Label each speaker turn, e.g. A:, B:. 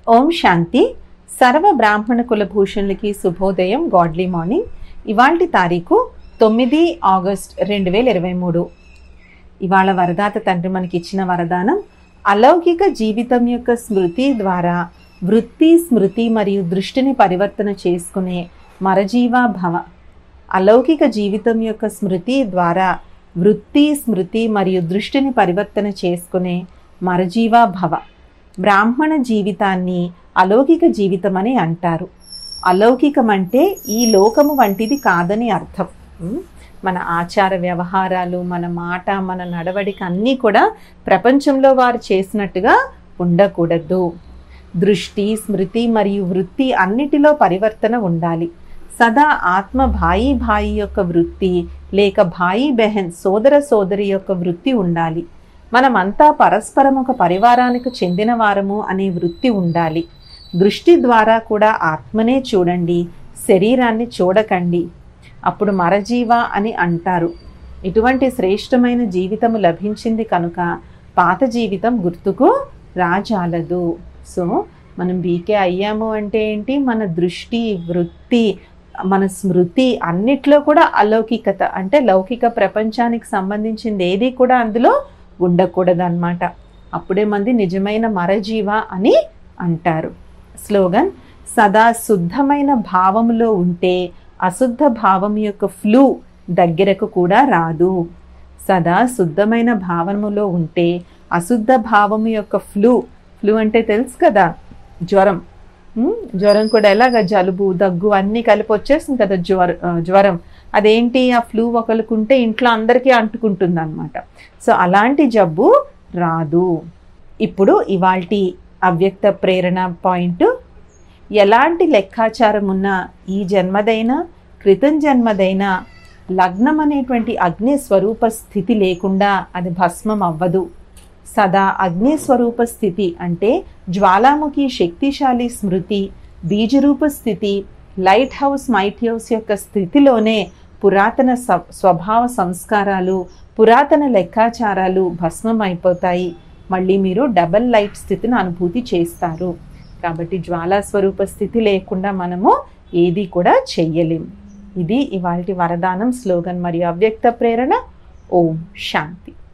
A: ఓం శాంతి సర్వ బ్రాహ్మణ కులభూషణులకి శుభోదయం గాడ్లీ మార్నింగ్ ఇవాల్టి తారీఖు తొమ్మిది ఆగస్ట్ రెండు వేల ఇరవై మూడు ఇవాళ వరదాత తండ్రి మనకి ఇచ్చిన వరదానం అలౌకిక జీవితం యొక్క స్మృతి ద్వారా వృత్తి స్మృతి మరియు దృష్టిని పరివర్తన చేసుకునే మరజీవా భవ అలౌకిక జీవితం యొక్క స్మృతి ద్వారా వృత్తి స్మృతి మరియు దృష్టిని పరివర్తన చేసుకునే మరజీవా భవ బ్రాహ్మణ జీవితాన్ని అలౌకిక జీవితం అని అంటారు అలౌకికం అంటే ఈ లోకము వంటిది కాదని అర్థం ఉమ్, మన ఆచార వ్యవహారాలు మన మాట మన నడవడిక అన్నీ కూడా ప్రపంచంలో వారు చేసినట్టుగా ఉండకూడదు దృష్టి స్మృతి మరియు వృత్తి అన్నిటిలో పరివర్తన ఉండాలి సదా ఆత్మ భాయి భాయి యొక్క వృత్తి లేక భాయి బెహన్ సోదర సోదరి యొక్క వృత్తి ఉండాలి మనమంతా పరస్పరం ఒక పరివారానికి చెందిన వారము అనే వృత్తి ఉండాలి దృష్టి ద్వారా కూడా ఆత్మనే చూడండి శరీరాన్ని చూడకండి అప్పుడు మరజీవ అని అంటారు ఇటువంటి శ్రేష్టమైన జీవితము లభించింది కనుక పాత జీవితం గుర్తుకు రాజాలదు సో మనం బీకే అయ్యాము అంటే ఏంటి మన దృష్టి వృత్తి మన స్మృతి అన్నిట్లో కూడా అలౌకికత అంటే లౌకిక ప్రపంచానికి సంబంధించింది ఏది కూడా అందులో ఉండకూడదు అనమాట అప్పుడే మంది నిజమైన మరజీవ అని అంటారు స్లోగన్ సదా శుద్ధమైన భావములో ఉంటే అశుద్ధ భావం యొక్క ఫ్లూ దగ్గరకు కూడా రాదు సదా శుద్ధమైన భావములో ఉంటే అశుద్ధ భావము యొక్క ఫ్లూ ఫ్లూ అంటే తెలుసు కదా జ్వరం ఉమ్, జ్వరం కూడా ఎలాగ జలుబు దగ్గు అన్నీ కలిపి వచ్చేస్తుంది కదా జ్వర ఆ, జ్వరం అదేంటి ఆ ఫ్లూ ఒకరికుంటే ఇంట్లో అందరికీ అంటుకుంటుంది అనమాట సో అలాంటి జబ్బు రాదు ఇప్పుడు ఇవాల్టి అవ్యక్త ప్రేరణ పాయింట్ ఎలాంటి లెక్కాచారం ఉన్న ఈ జన్మదైనా క్రితం జన్మదైనా లగ్నం అనేటువంటి అగ్ని స్వరూప స్థితి లేకుండా అది భస్మం అవ్వదు సదా అగ్ని స్వరూప స్థితి అంటే జ్వాలాముఖి శక్తిశాలి స్మృతి బీజరూప స్థితి లైట్ హౌస్ మైట్ హౌస్ యొక్క స్థితిలోనే పురాతన స- స్వభావ సంస్కారాలు పురాతన లెక్కాచారాలు భస్మం అయిపోతాయి మళ్ళీ మీరు డబల్ లైట్ స్థితిని అనుభూతి చేస్తారు కాబట్టి జ్వాలా స్వరూప స్థితి లేకుండా మనము ఏది కూడా చెయ్యలేం ఇది ఇవాల్టి వరదానం స్లోగన్ మరియు అవ్యక్త ప్రేరణ ఓం శాంతి